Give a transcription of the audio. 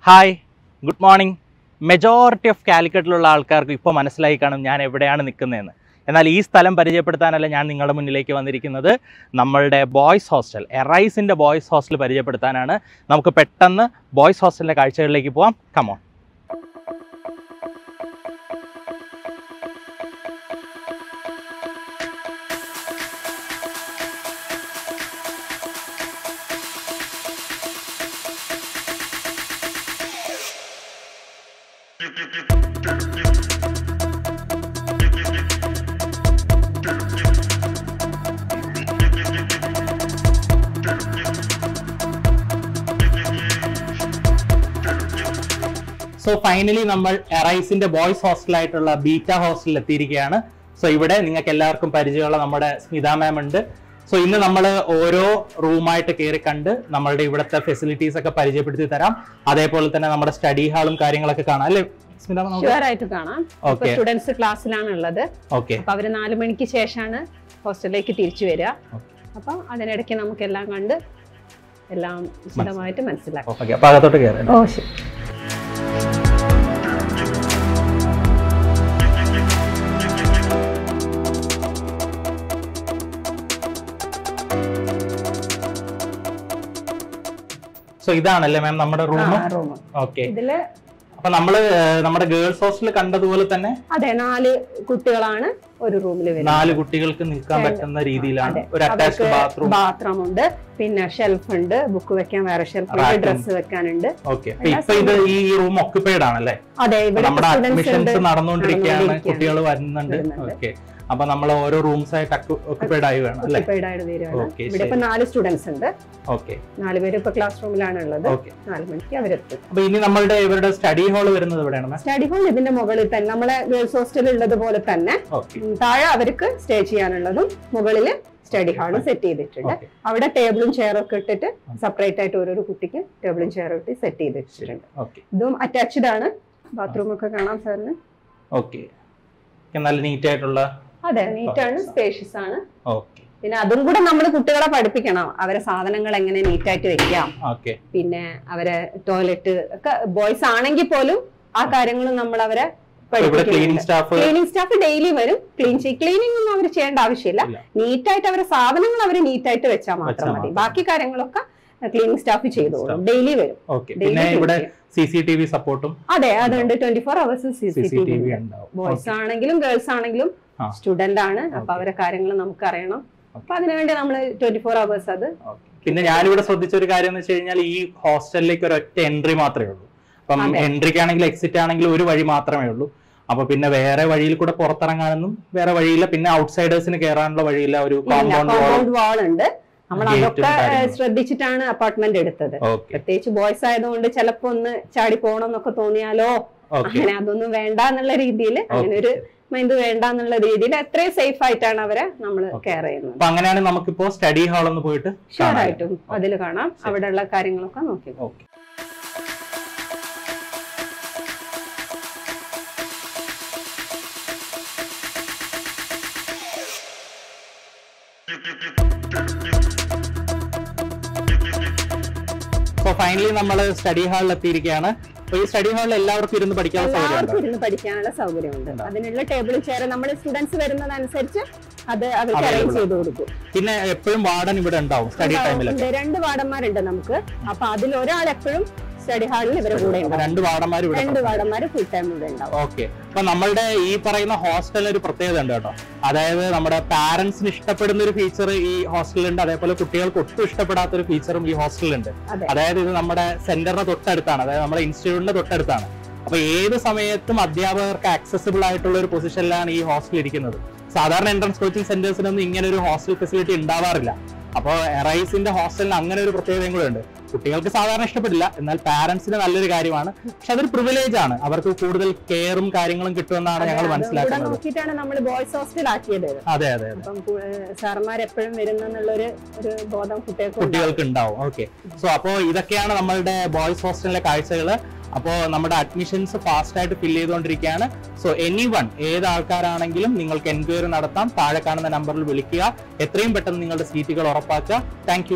Hi good morning majority of കാലിക്കറ്റിലുള്ള ആൾക്കാർക്ക് ഇപ്പോൾ മനസ്സിലായി കാണും ഞാൻ എവിടെയാണ് നിൽക്കുന്നതെന്ന് എന്നാൽ ഈ സ്ഥലം പരിചയപ്പെടുത്താനല്ല ഞാൻ നിങ്ങളുടെ മുന്നിലേക്ക് വന്നിരിക്കുന്നത് നമ്മളുടെ ബോയ്സ് ഹോസ്റ്റൽ എറൈസിൻ്റെ ബോയ്സ് ഹോസ്റ്റൽ പരിചയപ്പെടുത്താനാണ് നമുക്ക് പെട്ടെന്ന് ബോയ്സ് ഹോസ്റ്റലിൻ്റെ കാഴ്ചകളിലേക്ക് പോവാം കമോൺ സോ ഫൈനലി നമ്മൾ എറൈസിന്റെ ബോയ്സ് ഹോസ്റ്റലായിട്ടുള്ള ബീറ്റ ഹോസ്റ്റലിൽ എത്തിയിരിക്കുകയാണ് സോ ഇവിടെ നിങ്ങൾക്ക് എല്ലാവർക്കും പരിചയമുള്ള നമ്മുടെ സ്മിത മാം ഉണ്ട് സോ ഇന്ന് നമ്മൾ ഓരോ റൂമായിട്ട് കയറി കണ്ട് നമ്മളുടെ ഇവിടുത്തെ ഫെസിലിറ്റീസ് ഒക്കെ പരിചയപ്പെടുത്തി തരാം അതേപോലെ തന്നെ നമ്മുടെ സ്റ്റഡി ഹാളും കാര്യങ്ങളൊക്കെ കാണാം അല്ലേ സ്മിത മാം ഷുവർ ആയിട്ട് കാണാം ഇപ്പൊ ഓക്കെ സ്റ്റുഡൻസ് ക്ലാസ്സിലാണ് ഉള്ളത് ഓക്കെ അപ്പൊ അവര് നാല് മണിക്ക് ശേഷമാണ് ഹോസ്റ്റലിലേക്ക് തിരിച്ചു വരിക Okay. അപ്പൊ അതിനിടയ്ക്ക് നമുക്ക് എല്ലാം കണ്ട് എല്ലാം വിശദമായിട്ട് മനസ്സിലാക്കാം ഓക്കെ അപ്പൊ അകത്തോട്ട് കയറാം ഓ ശരി സോ ഇതാണല്ലേ മാം നമ്മുടെ റൂം റൂം ഓക്കെ ഇതില് അപ്പൊ നമ്മള് ഏർ, നമ്മുടെ ഗേൾസ് ഹോസ്റ്റലിൽ കണ്ടതുപോലെ തന്നെ അതെ നാല് കുട്ടികളാണ് ഒരു റൂമിൽ വരുന്നത് നാല് കുട്ടികൾക്ക് നിൽക്കാൻ രണ്ട്. പറ്റുന്ന രീതിയിലാണ് അതെ. ഒരു അറ്റാച്ച്ഡ് ബാത്റൂം ബാത്റൂം ഉണ്ട് പിന്നെ ഷെൽഫ് ഉണ്ട് ബുക്ക് വെക്കാൻ വേറെ ഷെൽഫ് ഉണ്ട് Rack ഉം. ഡ്രസ്സ് വെക്കാനുണ്ട് ഓക്കെ ഇപ്പൊ ഇത് ഈ റൂം ഒക്യുപ്പൈഡ് ആണല്ലേ അതെ ഇവിടെ നമ്മുടെ സ്റ്റുഡൻസ് ഉണ്ട് അഡ്മിഷൻസ് നടന്നുകൊണ്ടിരിക്കുകയാണ് നടന്നുകൊണ്ടിരിക്കുകയാണ്. കുട്ടികൾ വരുന്നുണ്ട് വരുന്നുണ്ട്. ഓക്കെ അപ്പൊ നമ്മൾ ഓരോ റൂംസ് ആയിട്ട് ഒക്യുപ്പൈഡ് ആയി വേണം അല്ലേ occupied ആയിട്ട് വരികയാണ് Okay, ഇവിടെ ഇപ്പൊ നാല് സ്റ്റുഡൻസ് ഉണ്ട് ഓക്കെ നാല് പേര് ഇപ്പൊ ക്ലാസ് റൂമിലാണ് ഉള്ളത് ഓക്കെ നാല് മണിക്ക് അവരെത്തും അപ്പൊ ഇനി നമ്മളുടെ ഇവരുടെ സ്റ്റഡി ഹാൾ വരുന്നത് എവിടെയാണ് മാം സ്റ്റഡി ഹോൾ ഇതിന്റെ മുകളിൽ തന്നെ നമ്മളെ ഗേൾസ് ഹോസ്റ്റലിൽ ഉള്ളത് പോലെ തന്നെ ഓക്കെ ഉം, താഴെ അവർക്ക് സ്റ്റേ ചെയ്യാനുള്ളതും മുകളിൽ സ്റ്റഡി ഹാളും സെറ്റ് ചെയ്തിട്ടുണ്ട് ഓക്കെ അവിടെ ടേബിളും ചെയറും ഒക്കെ ഇട്ടിട്ട് സെപ്പറേറ്റ് ആയിട്ട് ഓരോരോ കുട്ടിക്ക് ടേബിളും ചെയറും ഇട്ട് സെറ്റ് ചെയ്ത് വെച്ചിട്ടുണ്ട് ഓക്കെ ഇതും അറ്റാച്ച്ഡ് ആണ് ബാത്റൂം ഒക്കെ കാണാം സാറിന് ഓക്കെ നല്ല നീറ്റ് ആയിട്ടുള്ള അതെ നീറ്റ് ആണ് സ്പേഷ്യസ് ആണ് ഓക്കെ പിന്നെ അതും കൂടെ നമ്മൾ കുട്ടികളെ പഠിപ്പിക്കണം അവരെ സാധനങ്ങൾ എങ്ങനെ നീറ്റ് ആയിട്ട് വെക്കാം ഓക്കെ പിന്നെ അവരെ ടോയ്ലറ്റ് ഒക്കെ ബോയ്സ് ആണെങ്കിൽ പോലും ആ കാര്യങ്ങളും നമ്മൾ അവരെ ഇവിടെ പഠിപ്പിക്കുന്നുണ്ട് cleaning staff cleaning staff daily വരും ക്ലീൻ ചെയ്യും ക്ലീനിങ് ഒന്നും അവർ ചെയ്യേണ്ട ആവശ്യമില്ല ഇല്ല. നീറ്റ് ആയിട്ട് അവരെ സാധനങ്ങൾ അവർ നീറ്റ് ആയിട്ട് വെച്ചാൽ മാത്രം വെച്ചാൽ മതി മാത്രം. ബാക്കി കാര്യങ്ങളൊക്കെ ക്ലീനിങ് സ്റ്റാഫ് ചെയ്തോളും Staff. ഡെയിലി വരും ഓക്കെ Daily പിന്നെ ഇവിടെ clean C C T V സപ്പോർട്ടും അതെ അതുണ്ട് twenty four hours C C C C T T V V ഉണ്ടാവും ബോയ്സ് ആണെങ്കിലും ഗേൾസ് ആണെങ്കിലും ആ. സ്റ്റുഡന്റ് ആണ് അപ്പൊ Okay. അവരെ കാര്യങ്ങൾ നമുക്ക് അറിയണം അപ്പൊ അതിനുവേണ്ടി നമ്മൾ ട്വന്റി ഫോർ അവേഴ്സ് അത് Okay. പിന്നെ ഞാനിവിടെ ശ്രദ്ധിച്ച ഒരു കാര്യം എന്ന് വെച്ച് കഴിഞ്ഞാൽ ഈ ഹോസ്റ്റലിലേക്ക് ഒരു ഒറ്റ എൻട്രി മാത്രമേ ഉള്ളൂ അപ്പം അതെ. എൻട്രിക്ക് ആണെങ്കിൽ എക്സിറ്റ് ആണെങ്കിൽ ഒരു വഴി മാത്രമേ ഉള്ളൂ അപ്പൊ പിന്നെ വേറെ വഴിയിൽ കൂടെ പുറത്തിറങ്ങാനൊന്നും വേറെ വഴിയില്ല പിന്നെ ഔട്ട്സൈഡേഴ്സിന് കയറാനുള്ള വഴിയില്ല ഒരു കോമ്പൗണ്ട് വാൾ കോമ്പൗണ്ട് വാൾ ഉണ്ട് നമ്മൾ Gate ഉം അതൊക്കെ കാര്യങ്ങളും. ഏഹ്, ശ്രദ്ധിച്ചിട്ടാണ് അപ്പാർട്ട്മെന്റ് എടുത്തത് ഓക്കെ പ്രത്യേകിച്ച് ബോയ്സ് ആയതുകൊണ്ട് ചിലപ്പോ ഒന്ന് ചാടി പോകണം എന്നൊക്കെ തോന്നിയാലോ ഓക്കെ അങ്ങനെ അതൊന്നും വേണ്ട എന്നുള്ള രീതിയിൽ അങ്ങനെ ഒരു മൈൻഡ് വേണ്ട എന്നുള്ള രീതിയിൽ എത്രയും സേഫ് ആയിട്ടാണ് അവരെ നമ്മൾ Okay. കെയർ ചെയ്യുന്നത് അപ്പൊ അങ്ങനെയാണെങ്കിൽ നമുക്കിപ്പോ സ്റ്റഡി ഹാൾ ഒന്ന് പോയിട്ട് ഷുവർ ആയിട്ടും അതിൽ കാണാം അവിടെയുള്ള കാര്യങ്ങളൊക്കെ നോക്കി ഓക്കെ സോ ഫൈനലി നമ്മൾ സ്റ്റഡി ഹാളിൽ എത്തിയിരിക്കുകയാണ് അപ്പൊ ഈ സ്റ്റഡി ഹാളിൽ എല്ലാവർക്കും ഇരുന്ന് പഠിക്കാനുള്ള സൗകര്യം എല്ലാവർക്കും ഇരുന്ന് പഠിക്കാനുള്ള സൗകര്യമുണ്ട് അതിനുള്ള ടേബിൾ ചെയർ നമ്മൾ സ്റ്റുഡൻസ് വരുന്നതനുസരിച്ച് അത് അവർക്ക് Available അറേഞ്ച് ചെയ്ത് കൊടുക്കും പിന്നെ എപ്പോഴും വാർഡൻ ഇവിടെ ഉണ്ടാവും സ്റ്റഡി ടൈമിലൊക്കെ ഉണ്ട്. രണ്ട് വാർഡന്മാരുണ്ട് നമുക്ക് അപ്പൊ അതിൽ ഒരാൾ എപ്പോഴും സ്റ്റഡി ഹാളിൽ ഇവരെ കൂടെ അപ്പൊ ഉണ്ടാവും രണ്ട് വാർഡന്മാർ ഇവിടെ രണ്ട് വാർഡന്മാര് ഫുൾ ടൈം ഇവിടെ ഉണ്ടാവും ഓക്കെ അപ്പൊ നമ്മളുടെ ഈ പറയുന്ന ഹോസ്റ്റലിന് ഒരു പ്രത്യേകത ഉണ്ട് കേട്ടോ അതായത് നമ്മുടെ പാരന്റ്സിന് ഇഷ്ടപ്പെടുന്ന ഒരു ഫീച്ചർ ഈ ഹോസ്റ്റലിലുണ്ട് അതേപോലെ കുട്ടികൾക്ക് ഒട്ടും ഇഷ്ടപ്പെടാത്ത ഒരു ഫീച്ചറും ഈ ഹോസ്റ്റലിലുണ്ട് അതെ അതായത് ഇത് നമ്മുടെ സെന്ററിന്റെ തൊട്ടടുത്താണ് അതായത് നമ്മുടെ ഇൻസ്റ്റിറ്റ്യൂട്ടിന്റെ തൊട്ടടുത്താണ് അപ്പൊ ഏത് സമയത്തും അധ്യാപകർക്ക് ആക്സസിബിൾ ആയിട്ടുള്ള ഒരു പൊസിഷനിലാണ് ഈ ഹോസ്റ്റൽ ഇരിക്കുന്നത് സാധാരണ എൻട്രൻസ് കോച്ചിങ് സെന്റേഴ്സിനൊന്നും ഇങ്ങനെ ഒരു ഹോസ്റ്റൽ ഫെസിലിറ്റി ഉണ്ടാവാറില്ല അപ്പോൾ എറൈസിന്റെ ഹോസ്റ്റലിന് അങ്ങനെ ഒരു പ്രത്യേകതയും കൂടെ ഉണ്ട് കുട്ടികൾക്ക് സാധാരണ ഇഷ്ടപ്പെടില്ല എന്നാൽ പാരന്റ്സിന് നല്ലൊരു കാര്യമാണ് പക്ഷെ അതൊരു പ്രിവിലേജ് ആണ് അവർക്ക് കൂടുതൽ കെയറും കാര്യങ്ങളും കിട്ടുമെന്നാണ് ഞങ്ങൾ അതുകൂടെ മനസ്സിലാക്കുന്നത് നോക്കിയിട്ടാണ് നമ്മൾ ബോയ്സ് ഹോസ്റ്റൽ ആക്കിയത് അതെ അതെ അതെ അപ്പം സാറന്മാർ എപ്പോഴും വരുന്നെന്നുള്ളൊരു ഒരു ബോധം കുട്ടികൾക്ക് ഉണ്ടാവും. കുട്ടികൾക്ക് ഉണ്ടാവും ഓക്കെ സോ അപ്പോൾ ഇതൊക്കെയാണ് നമ്മളുടെ ബോയ്സ് ഹോസ്റ്റലിലെ കാഴ്ചകൾ അപ്പോൾ നമ്മുടെ അഡ്മിഷൻസ് ഫാസ്റ്റ് ആയിട്ട് ഫില്ല് ചെയ്തുകൊണ്ടിരിക്കുകയാണ് സോ എനി വൺ ഏത് ആൾക്കാരാണെങ്കിലും നിങ്ങൾക്ക് എൻക്വയറി നടത്താം താഴെ കാണുന്ന നമ്പറിൽ വിളിക്കുക എത്രയും പെട്ടെന്ന് നിങ്ങളുടെ സീറ്റുകൾ ഉറപ്പാക്കുക താങ്ക്